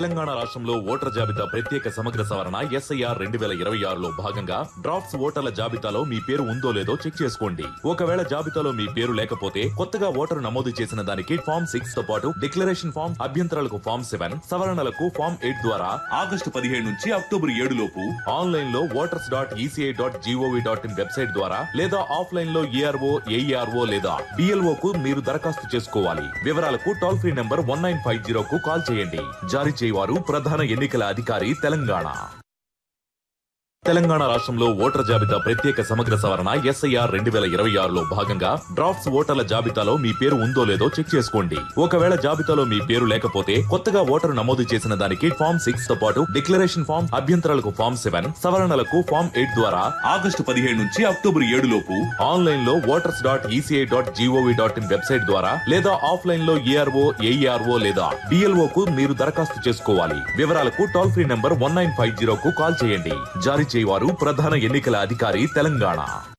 తెలంగాణ రాష్ట్రంలో ఓటర్ జాబితా ప్రత్యేక సమగ్ర సవరణ ఎస్ఐఆర్ రెండు వేల ఇరవై ఆరులో భాగంగా డ్రాఫ్ట్స్ ఓటర్ల జాబితాలో మీ పేరు ఉందో లేదో చెక్ చేసుకోండి ఒకవేళ జాబితాలో మీ పేరు లేకపోతే కొత్తగా ఓటరు నమోదు చేసిన దానికి ఫామ్ సిక్స్ తో పాటు డిక్లరేషన్ ఫామ్ అభ్యంతరాలకు ఫామ్ సెవెన్ సవరణలకు ఫామ్ ఎయిట్ ద్వారా ఆగస్టు పదిహేడు నుంచి అక్టోబర్ ఏడు లోపు ఆన్లైన్ లో voters dot ECI dot GOV dot in website ద్వారా లేదా ఆఫ్లైన్ లో ఏఆర్ఓ ఏఈఆర్ఓ లేదా బిఎల్ఓ కు మీరు దరఖాస్తు చేసుకోవాలి వివరాలకు toll free number one nine five zero కు కాల్ చేయండి జారీ చేయవారు ప్రధాన ఎన్నికల అధికారి తెలంగాణ తెలంగాణ రాష్ట్రంలో ఓటర్ జాబితా ప్రత్యేక సమగ్ర సవరణ ఎస్ఐఆర్ రెండు వేల ఇరవై ఆరులో భాగంగా డ్రాఫ్ట్స్ ఓటర్ల జాబితాలో మీ పేరు ఉందో లేదో చెక్ చేసుకోండి ఒకవేళ జాబితాలో మీ పేరు లేకపోతే కొత్తగా ఓటరు నమోదు చేసిన దానికి ఫామ్ సిక్స్ తో పాటు డిక్లరేషన్ ఫామ్ అభ్యంతరాలకు ఫామ్ సెవెన్ సవరణలకు ఫామ్ ఎయిట్ ద్వారా ఆగస్టు పదిహేడు నుంచి అక్టోబర్ ఏడు లోపు ఆన్లైన్ లో voters dot ECI dot GOV dot in website ద్వారా లేదా ఆఫ్లైన్ లో ఏఆర్ఓ ఏఈఆర్ఓ లేదా బిఎల్ఓ కు మీరు దరఖాస్తు చేసుకోవాలి వివరాలకు toll free number one nine five zero కు కాల్ చేయండి జారీ చేయవారు ప్రధాన ఎన్నికల అధికారి తెలంగాణ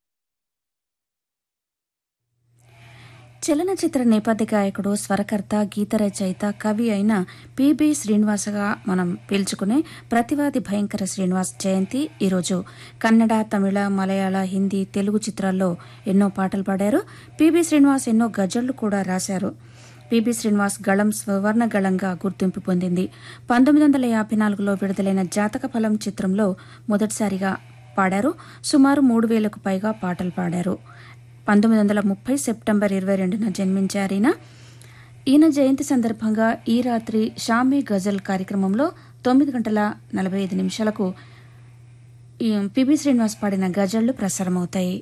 చలనచిత్ర నేపథ్య గాయకుడు స్వరకర్త గీత రచయిత కవి అయిన పిబి శ్రీనివాసగా మనం పిలుచుకునే ప్రతివాది భయంకర శ్రీనివాస్ జయంతి ఈరోజు కన్నడ తమిళ మలయాళ హిందీ తెలుగు చిత్రాల్లో ఎన్నో పాటలు పాడారు పిబి శ్రీనివాస్ ఎన్నో గజళ్లు కూడా రాశారు పిబి శ్రీనివాస్ గళం స్వర్ణ గళంగా గుర్తింపు పొందింది పంతొమ్మిది వందల యాభై నాలుగులో విడుదలైన జాతక ఫలం చిత్రంలో మొదటిసారిగా పాడారు సుమారు మూడు వేలకు పైగా పాటలు పాడారు పంతొమ్మిది వందల ముప్పై సెప్టెంబర్ ఇరవై రెండున జన్మించారు ఈయన ఈయన జయంతి సందర్భంగా ఈ రాత్రి షామీ గజల్ కార్యక్రమంలో తొమ్మిది గంటల నలభై ఐదు నిమిషాలకు ఈ పిబి శ్రీనివాస్ పాడిన గజళ్లు ప్రసారమవుతాయి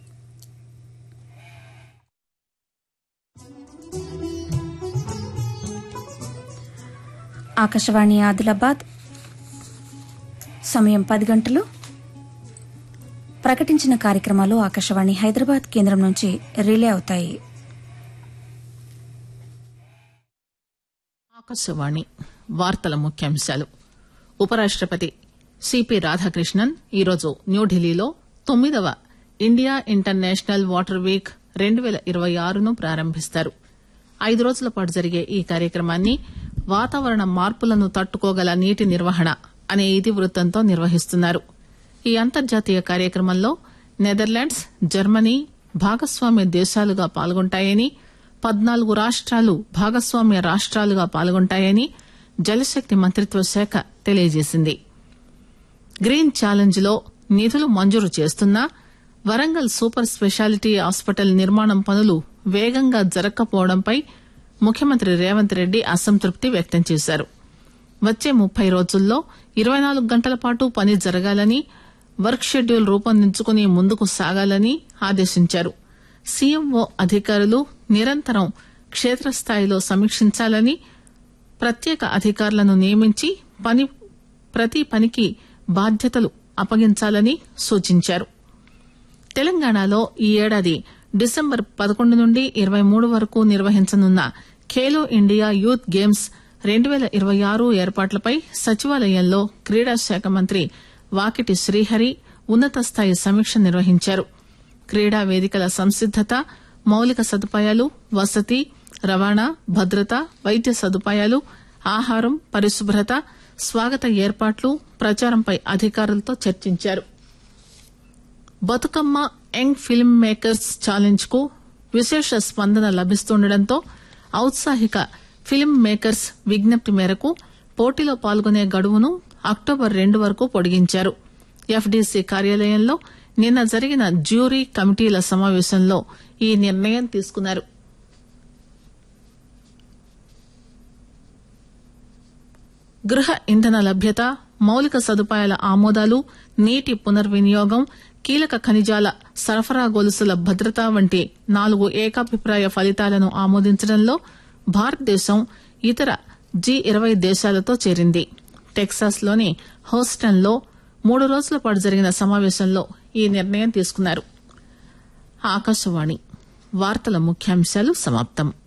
ఆకాశవాణి ఆదిలాబాద్ సమయం పది గంటలు ప్రకటించిన కార్యక్రమాలు ఆకాశవాణి హైదరాబాద్ కేంద్రం నుంచి రిలే అవుతాయి ఆకాశవాణి వార్తల ముఖ్యాంశాలు ఉపరాష్టపతి సిపి రాధాకృష్ణన్ ఈరోజు న్యూఢిల్లీలో తొమ్మిదవ ఇండియా ఇంటర్నేషనల్ వాటర్ వీక్ రెండు పేల ఇరవై ఆరును ప్రారంభిస్తారు ఐదు రోజుల పాటు జరిగే ఈ కార్యక్రమాన్ని వాతావరణ మార్పులను తట్టుకోగల నీటి నిర్వహణ అనే ఇతివృత్తంతో నిర్వహిస్తున్నారు ఈ అంతర్జాతీయ కార్యక్రమంలో నెదర్లాండ్స్ జర్మనీ భాగస్వామ్య దేశాలుగా పాల్గొంటాయని పద్నాలుగు రాష్ట్రాలు భాగస్వామ్య రాష్ట్రాలుగా పాల్గొంటాయని జలశక్తి మంత్రిత్వ శాఖ తెలియజేసింది గ్రీన్ ఛాలెంజ్ లో నిధులు మంజూరు చేస్తున్నా వరంగల్ సూపర్ స్పెషాలిటీ హాస్పిటల్ నిర్మాణం పనులు వేగంగా జరగకపోవడంపై ముఖ్యమంత్రి రేవంత్ రెడ్డి అసంతృప్తి వ్యక్తం చేశారు వచ్చే ముప్పై రోజుల్లో ఇరవై నాలుగు గంటల పాటు పని జరగాలని వర్క్ షెడ్యూల్ రూపొందించుకుని ముందుకు సాగాలని ఆదేశించారు సీఎంఓ అధికారులు నిరంతరం క్షేత్రస్థాయిలో సమీక్షించాలని ప్రత్యేక అధికారులను నియమించి పని ప్రతి పనికి బాధ్యతలు అప్పగించాలని సూచించారు తెలంగాణలో ఈ ఏడాది డిసెంబర్ పదకొండు నుండి ఇరవై మూడు వరకు నిర్వహించనున్న ఖేలో ఇండియా యూత్ గేమ్స్ రెండు పేల ఇరవై ఆరు ఏర్పాట్లపై సచివాలయంలో క్రీడా శాఖ మంత్రి వాకిటి శ్రీహరి ఉన్నత స్థాయి సమీక్ష నిర్వహించారు క్రీడా వేదికల సంసిద్దత మౌలిక సదుపాయాలు వసతి రవాణా భద్రత వైద్య సదుపాయాలు ఆహారం పరిశుభ్రత స్వాగత ఏర్పాట్లు ప్రచారంపై అధికారులతో చర్చించారు Bathukamma young film makers challenge కు విశేష స్పందన లభిస్తుండటంతో ఔత్సాహిక ఫిల్మ్ మేకర్స్ విజ్ఞప్తి మేరకు పోటీలో పాల్గొనే గడువును అక్టోబర్ రెండు వరకు పొడిగించారు ఎఫ్డీసీ కార్యాలయంలో నిన్న జరిగిన జ్యూరీ కమిటీల సమావేశంలో ఈ నిర్ణయం తీసుకున్నారు గృహ ఇంధన లభ్యత మౌలిక సదుపాయాల ఆమోదాలు నీటి పునర్వినియోగం కీలక ఖనిజాల సరఫరా గొలుసుల భద్రత వంటి నాలుగు ఏకాభిప్రాయ ఫలితాలను ఆమోదించడంలో భారతదేశం ఇతర జీ ఇరవై దేశాలతో చేరింది టెక్సాస్ లోని హోస్టన్ లో మూడు రోజుల పాటు జరిగిన సమావేశంలో ఈ నిర్ణయం తీసుకున్నారు ఆకాశవాణి వార్తల ముఖ్యాంశాలు సమాప్తం